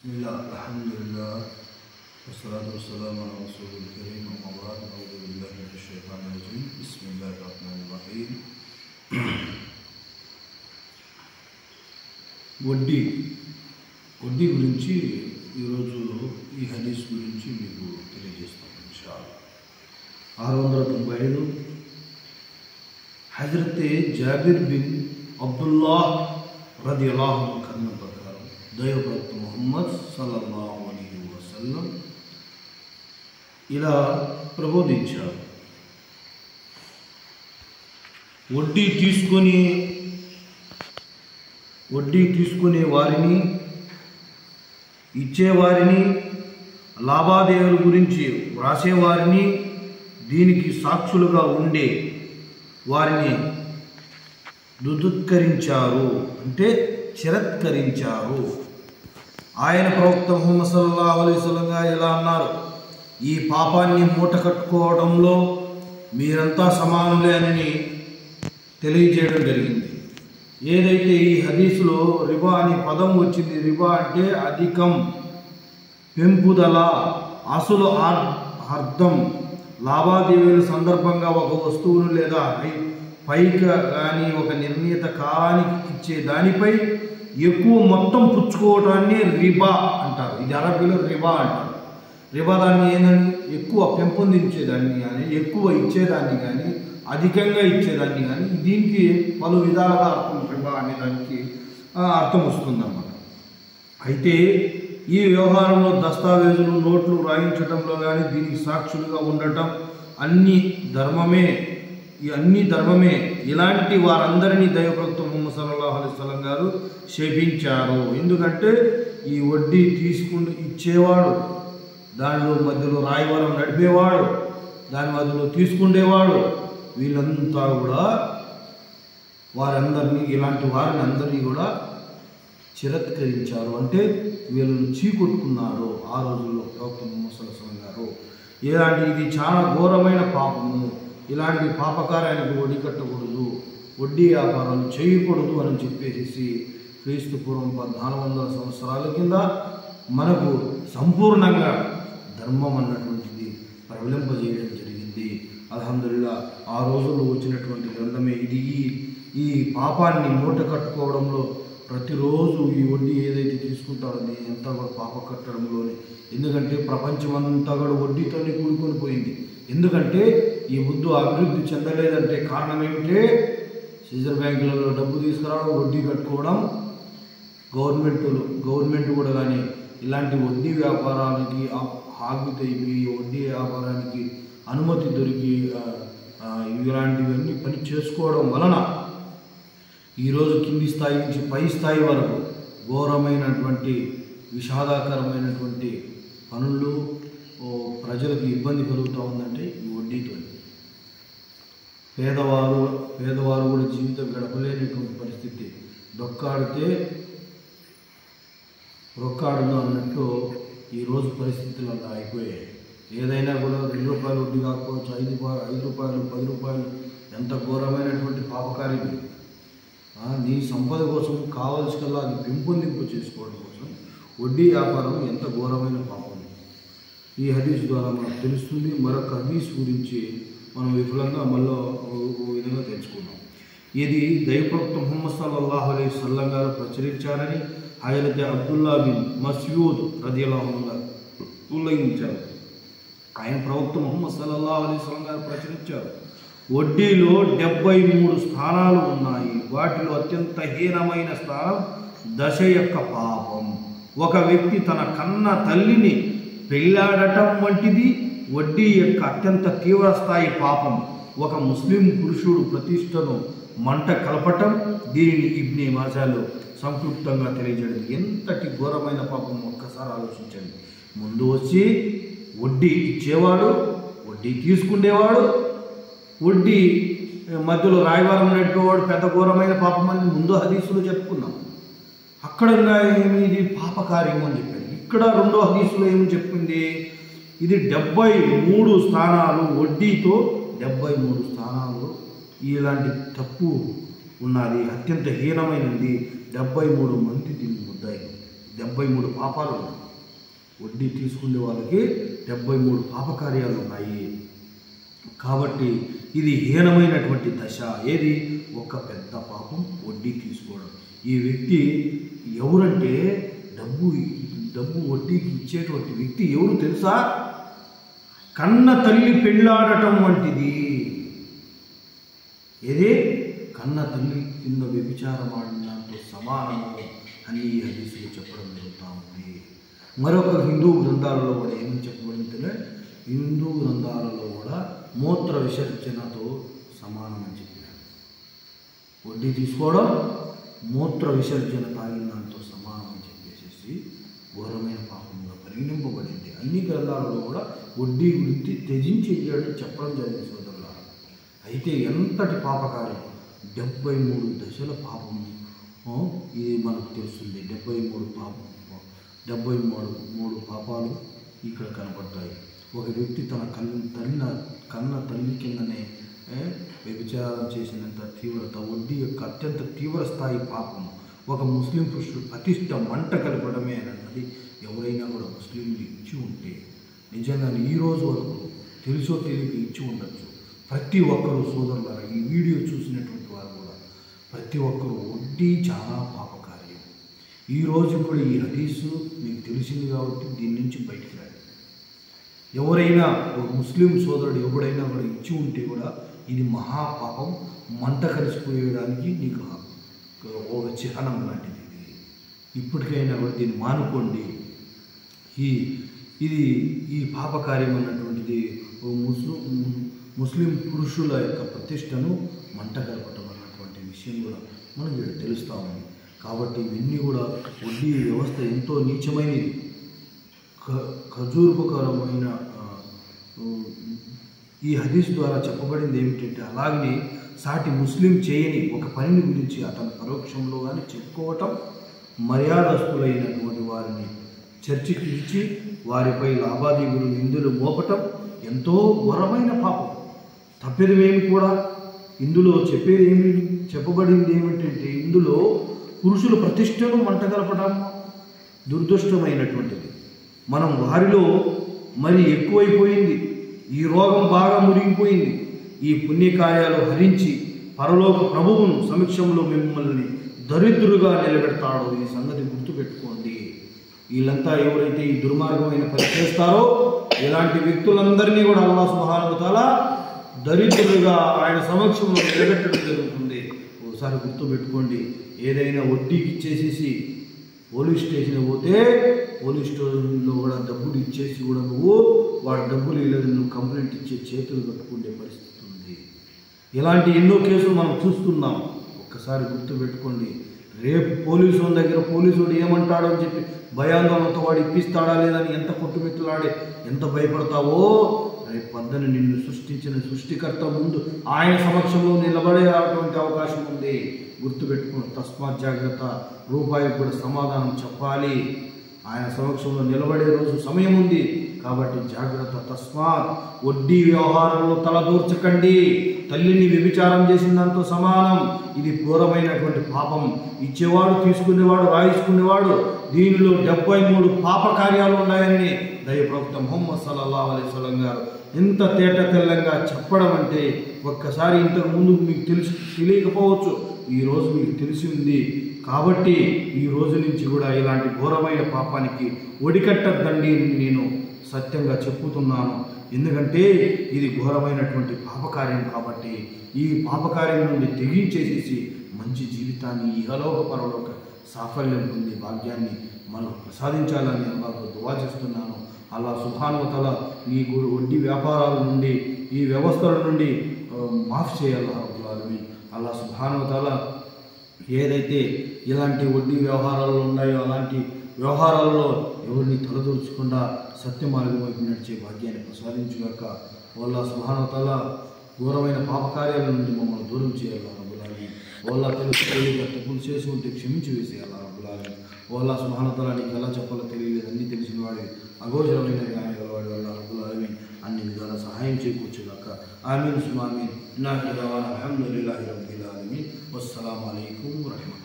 بسم الله الحمد لله والصلاة والسلام على رسول الكريم أما بعد أعوذ بالله من الشيطان الرجيم بسم الله الرحمن الرحيم వడ్డీ వడ్డీ గురించి ఈరోజు ఈ హదీస్ గురించి మీకు తెలియజేస్తాను ఇన్షాల్లా ఆరు వందల తొంభై ఐదు హజరత్ జాబిర్ బిన్ అబ్దుల్లా రది అల్లాహు కథనం ప్రకారం దైవప్రవక్త ముహమ్మద్ సల్లల్లాహు అలైహి వసల్లం ఇలా ప్రబోధించారు వడ్డీ తీసుకొని వడ్డీ తీసుకునే వారిని ఇచ్చేవారిని లావాదేవీల గురించి వ్రాసేవారిని దీనికి సాక్షులుగా ఉండే వారిని దుదుత్కరించారు అంటే చిరత్కరించారు ఆయన ప్రవక్త ముహమ్మద్ సల్లాహు అలైవలం గారు ఇలా అన్నారు ఈ పాపాన్ని మూట కట్టుకోవడంలో మీరంతా సమానులే అని తెలియజేయడం జరిగింది ఏదైతే ఈ హదీసులో రిబా అనే పదం వచ్చింది రిబా అంటే అధికం పెంపుదల అసలు ఆర్- అర్థం లావాదేవీల సందర్భంగా ఒక వస్తువును లేదా పై- పైగా కానీ ఒక నిర్ణీత కాలానికి ఇచ్చే దానిపై ఎక్కువ మొత్తం పుచ్చుకోవటాన్ని రిబా అంటారు ఇది అరబీలో రిబా అంటారు రిబా దాన్ని ఏంటంటే ఎక్కువ పెంపొందించేదాన్ని కానీ ఎక్కువ ఇచ్చేదాన్ని కానీ అధికంగా ఇచ్చేదాన్ని కానీ దీనికి పలు విధాలుగా అర్థం రిబా అనే దానికి ఆ, అర్థం వస్తుందన్నమాట అయితే ఈ వ్యవహారంలో దస్తావేజులు నోట్లు రాయించడంలో కానీ దీనికి సాక్షులుగా ఉండటం అన్ని ధర్మమే ఈ అన్ని ధర్మమే ఇలాంటి వారందరినీ దైవప్రవక్త ముహమ్మద్ సల్లాహు అలైహి వసల్లం గారు శపించారు ఎందుకంటే ఈ వడ్డీ తీసుకుని ఇచ్చేవాడు దానిలో మధ్యలో రాయవరం నడిపేవాడు దాని మధ్యలో తీసుకుండేవాడు వీళ్ళంతా కూడా వారందరినీ ఇలాంటి వారిని అందరినీ కూడా చిరత్కరించారు అంటే వీళ్ళని చీకొట్టుకున్నారు ఆ రోజుల్లో ప్రవక్త ముహమ్మద్ సల్లాహం గారు ఇలాంటి ఇది చాలా ఘోరమైన పాపము ఇలాంటి పాపకార్యానికి వడ్డీ కట్టకూడదు వడ్డీ వ్యాపారాలు చేయకూడదు అని చెప్పేసి క్రీస్తు పూర్వం పద్నాలుగు వందల సంవత్సరాల కింద మనకు సంపూర్ణంగా ధర్మం అన్నటువంటిది ప్రబలింపజేయడం జరిగింది అల్హమ్దుల్లా ఆ రోజుల్లో వచ్చినటువంటి గ్రంథమే ఇది ఈ ఈ పాపాన్ని మూట కట్టుకోవడంలో ప్రతిరోజు ఈ వడ్డీ ఏదైతే తీసుకుంటారో దీని అంతా కూడా పాప కట్టడంలోనే ఎందుకంటే ప్రపంచమంతా కూడా వడ్డీతోనే కూడుకొని పోయింది ఎందుకంటే ఈ ముద్దు అభివృద్ధి చెందలేదంటే కారణం ఏమిటే రిజర్వ్ బ్యాంకులలో డబ్బు తీసుకురావడం వడ్డీ కట్టుకోవడం గవర్నమెంట్ గవర్నమెంట్ కూడా కానీ ఇలాంటి వడ్డీ వ్యాపారానికి ఆగితే ఈ వడ్డీ వ్యాపారానికి అనుమతి దొరికి ఆ, ఆ, ఇలాంటివన్నీ పని చేసుకోవడం వలన ఈరోజు కింది స్థాయి నుంచి పై స్థాయి వరకు ఘోరమైనటువంటి విషాదకరమైనటువంటి పనులు ఓ, ప్రజలకు ఇబ్బంది కలుగుతూ ఉందంటే ఈ వడ్డీతో పేదవారు పేదవారు కూడా జీవితం గడపలేనటువంటి పరిస్థితి డొక్కాడితే రొక్కాడును అన్నట్టు ఈరోజు పరిస్థితులు అలా అయిపోయాయి ఏదైనా కూడా రెండు రూపాయలు వడ్డీ కాకపోవచ్చు ఐదు రూపాయలు ఐదు రూపాయలు పది రూపాయలు ఎంత ఘోరమైనటువంటి పాపకార్యం ఇది. ఆ, నీ సంపద కోసం కావలసికల్లా అది పెంపొందింపు చేసుకోవడం కోసం వడ్డీ వ్యాపారం ఎంత ఘోరమైన పాపం ఈ హదీస్ ద్వారా మనకు తెలుస్తుంది మరొక హదీస్ గురించి మనం విఫలంగా మళ్ళీ ఓ- ఓ విధంగా తెలుసుకున్నాం ఇది దైవప్రవక్త ముహమ్మద్ సల్లల్లాహు అలైహి సల్లం గారు ప్రచురించారని హజరత్ అబ్దుల్లా బిన్ మసూద్ రదియల్లాహు గారు ఉల్లంఘించారు ఆయన ప్రవక్త ముహమ్మద్ సల్లల్లాహు అలైహి వసల్లం గారు ప్రచురించారు వడ్డీలో డెబ్బై మూడు స్థానాలు ఉన్నాయి వాటిలో అత్యంత హీనమైన స్థానం దశ యొక్క పాపం ఒక వ్యక్తి తన కన్న తల్లిని పెళ్ళాడటం వంటిది వడ్డీ యొక్క అత్యంత తీవ్ర స్థాయి పాపం ఒక ముస్లిం పురుషుడు ప్రతిష్టను మంట కలపటం దీనిని ఇబ్ని మాజాలో సంక్షిప్తంగా తెలియజేయడం ఎంతటి ఘోరమైన పాపం ఒక్కసారి ఆలోచించండి ముందు వచ్చి వడ్డీ ఇచ్చేవాడు వడ్డీ తీసుకునేవాడు వడ్డీ మధ్యలో రాయవారం నడిపేవాడు పెద్ద ఘోరమైన పాపం అని ముందు హదీసులో చెప్పుకున్నాం అక్కడ ఇంకా ఏమి ఇది పాపకార్యం అని చెప్పారు ఇక్కడ రెండో హదీసులో ఏమి చెప్పింది ఇది డెబ్బై మూడు స్థానాలు వడ్డీతో డెబ్బై మూడు స్థానాలు ఇలాంటి తప్పు ఉన్నది అత్యంత హీనమైనది డెబ్బై మూడు మంది దీనికి ముద్దాయి డెబ్బై మూడు పాపాలు ఉన్నాయి వడ్డీ తీసుకునే వాళ్ళకి డెబ్బై మూడు పాపకార్యాలు ఉన్నాయి కాబట్టి ఇది హీనమైనటువంటి దశ ఏది ఒక పెద్ద పాపం వడ్డీ తీసుకోవడం ఈ వ్యక్తి ఎవరంటే డబ్బు డబ్బు వడ్డీకి ఇచ్చేటువంటి వ్యక్తి ఎవరు తెలుసా కన్న తల్లి పెళ్ళాడటం వంటిది ఏది కన్న తల్లి కింద వ్యభిచారం ఆడినంతో సమానము అని ఈ హదీసులు చెప్పడం జరుగుతూ ఉంది మరొక హిందూ గ్రంథాలలో కూడా ఏమని చెప్పబడిందంటే హిందూ గ్రంథాలలో కూడా మూత్ర విసర్జనతో సమానం అని చెప్పినాడు వడ్డీ తీసుకోవడం మూత్ర విసర్జన తాగిన దాంతో సమానం అని చెప్పేసి ఘోరమైన పాపంగా పరిగణింపబడింది అన్ని గ్రంథాలలో కూడా వడ్డీ గురించి త్యజించేయాలని చెప్పడం జరిగింది సోదరుల అయితే ఎంతటి పాపకార్యం డెబ్బై మూడు దశల పాపం ఆ, ఇది మనకు తెలుస్తుంది డెబ్బై మూడు పాపం డెబ్బై మూడు మూడు పాపాలు ఇక్కడ కనపడతాయి ఒక వ్యక్తి తన కన్ను తల్లిన కన్న తల్లి కిందనే ఏ, వ్యభిచారం చేసినంత తీవ్రత వడ్డీ యొక్క అత్యంత తీవ్ర స్థాయి పాపం ఒక ముస్లిం పురుషుడు ప్రతిష్ట మంట కలపడమే అన్నది ఎవరైనా కూడా ముస్లింలు ఇచ్చి ఉంటే నిజంగానే ఈ రోజు వరకు తెలుసో తెలియక ఇచ్చి ఉండొచ్చు ప్రతి ఒక్కరూ సోదరులారా ఈ వీడియో చూసినటువంటి వారు కూడా ప్రతి ఒక్కరూ వడ్డీ చాలా పాపకార్యం ఈ రోజు కూడా ఈ హదీసు మీకు తెలిసింది కాబట్టి దీని నుంచి బయటికి రండి ఎవరైనా ఒక ముస్లిం సోదరుడు ఎవడైనా కూడా ఇచ్చి ఉంటే కూడా ఇది మహాపాపం మంట కలిసిపోయడానికి నీకు ఒక చిహ్నం లాంటిది ఇది ఇప్పటికైనా కూడా దీన్ని మానుకోండి ఈ ఇది ఈ పాపకార్యం అన్నటువంటిది ఓ ముస్లిం ముస్లిం పురుషుల యొక్క ప్రతిష్టను మంట కలపటం అన్నటువంటి విషయం కూడా మనకి ఇక్కడ తెలుస్తూ ఉంది కాబట్టి ఇవన్నీ కూడా వడ్డీ వ్యవస్థ ఎంతో నీచమైనది ఖ- ఖజూర్పకరమైన ఆ, ఉ- ఈ హదీస్ ద్వారా చెప్పబడింది ఏమిటంటే అలాగనే సాటి ముస్లిం చేయని ఒక పనిని గురించి అతను పరోక్షంలో కానీ చెప్పుకోవటం మర్యాదస్తులైనటువంటి వారిని చర్చికి ఇచ్చి వారిపై లాభాదీవులు నిందులు మోపటం ఎంతో ఘోరమైన పాపం తప్పిదమేమి కూడా ఇందులో చెప్పేది ఏమి చెప్పబడింది ఏమిటంటే ఇందులో పురుషుల ప్రతిష్టను మంటగలపడం దురదృష్టమైనటువంటిది మనం వారిలో మరి ఎక్కువైపోయింది ఈ రోగం బాగా మురిగిపోయింది ఈ పుణ్యకార్యాలు హరించి పరలోక ప్రభువును సమక్షంలో మిమ్మల్ని దరిద్రులుగా నిలబెడతాడో ఈ సంగతి గుర్తుపెట్టుకోండి వీళ్ళంతా ఎవరైతే ఈ దుర్మార్గమైన పని చేస్తారో ఇలాంటి వ్యక్తులందరినీ కూడా అల్లా సుహానుతాల దరిద్రులుగా ఆయన సమక్షంలో నిలబెట్టడం జరుగుతుంది ఒకసారి గుర్తుపెట్టుకోండి ఏదైనా వడ్డీకి ఇచ్చేసేసి పోలీస్ స్టేషన్ పోతే పోలీస్ స్టేషన్లో కూడా డబ్బులు ఇచ్చేసి కూడా నువ్వు వాడు డబ్బులు ఇవ్వలేదు నువ్వు కంప్లైంట్ ఇచ్చే చేతులు కట్టుకునే పరిస్థితి ఉంది ఇలాంటి ఎన్నో కేసులు మనం చూస్తున్నాం ఒక్కసారి గుర్తుపెట్టుకోండి రేపు పోలీసు వాళ్ళ దగ్గర పోలీసు వాడు ఏమంటాడో అని చెప్పి భయాందోళనతో వాడు ఇప్పిస్తాడా లేదని ఎంత కొట్టుమిట్టులాడే ఎంత భయపడతావో రేపు పద్దను నిన్ను సృష్టించిన సృష్టికర్త ముందు ఆయన సమక్షంలో నిలబడేటువంటి అవకాశం ఉంది గుర్తుపెట్టుకుని తస్మాత్ జాగ్రత్త రూపాయికి కూడా సమాధానం చెప్పాలి ఆయన సమక్షంలో నిలబడే రోజు సమయం ఉంది కాబట్టి జాగ్రత్త తస్మాత్ వడ్డీ వ్యవహారంలో తలదూర్చకండి తల్లిని వ్యభిచారం చేసిన దాంతో సమానం ఇది ఘోరమైనటువంటి పాపం ఇచ్చేవాడు తీసుకునేవాడు రాయించుకునేవాడు దీనిలో డెబ్బై మూడు పాప కార్యాలు ఉన్నాయని దయ ప్రవక్త ముహమ్మద్ సల్లల్లాహు అలైహి వసల్లం గారు ఎంత తేట తెల్లంగా చెప్పడం అంటే ఒక్కసారి ఇంతకు ముందు మీకు తెలుసు తెలియకపోవచ్చు ఈ రోజు మీకు తెలిసి ఉంది కాబట్టి ఈ రోజు నుంచి కూడా ఇలాంటి ఘోరమైన పాపానికి ఒడికట్టద్దండి అని నేను సత్యంగా చెప్పుతున్నాను ఎందుకంటే ఇది ఘోరమైనటువంటి పాపకార్యం కాబట్టి ఈ పాపకార్యం నుండి తెగించేసేసి మంచి జీవితాన్ని ఇహలోక పరలోక సాఫల్యం పొందే భాగ్యాన్ని మనకు ప్రసాదించాలని అల్లాహ్తో దువా చేస్తున్నాను అలా సుభానువతల ఈ గు- వడ్డీ వ్యాపారాల నుండి ఈ వ్యవస్థల నుండి ఆ, మాఫ్ చేయాలి అల్లాహ్ అల్లా సుభానువతల ఏదైతే ఇలాంటి వడ్డీ వ్యవహారాలు ఉన్నాయో అలాంటి వ్యవహారాల్లో ఎవరిని తలదూర్చకుండా సత్య మార్గం వైపు నడిచే భాగ్యాన్ని ప్రసాదించుగాక వాళ్ళ సుభానతల ఘోరమైన పాపకార్యాల నుండి మమ్మల్ని దూరం చేయాలి రబ్బులాలి వాళ్ళ తెలుసు తెలియక తప్పులు చేసి ఉంటే క్షమించి వేసేయాలి రబ్బులాలి వాళ్ళ సుభానతల నీకు ఎలా చెప్పాలో తెలియలేదు అన్నీ తెలిసిన వాడి అగోచరమైన జ్ఞానం గలవాడి వల్ల రబ్బులాలి అన్ని విధాల సహాయం చేకూర్చుగాక ఆమీన్ సుమామీన్ నాకు అల్హమ్దుల్లాహి రబ్బిల్ ఆలమీన్ వస్సలాము అలైకుం వరహమతుల్లాహి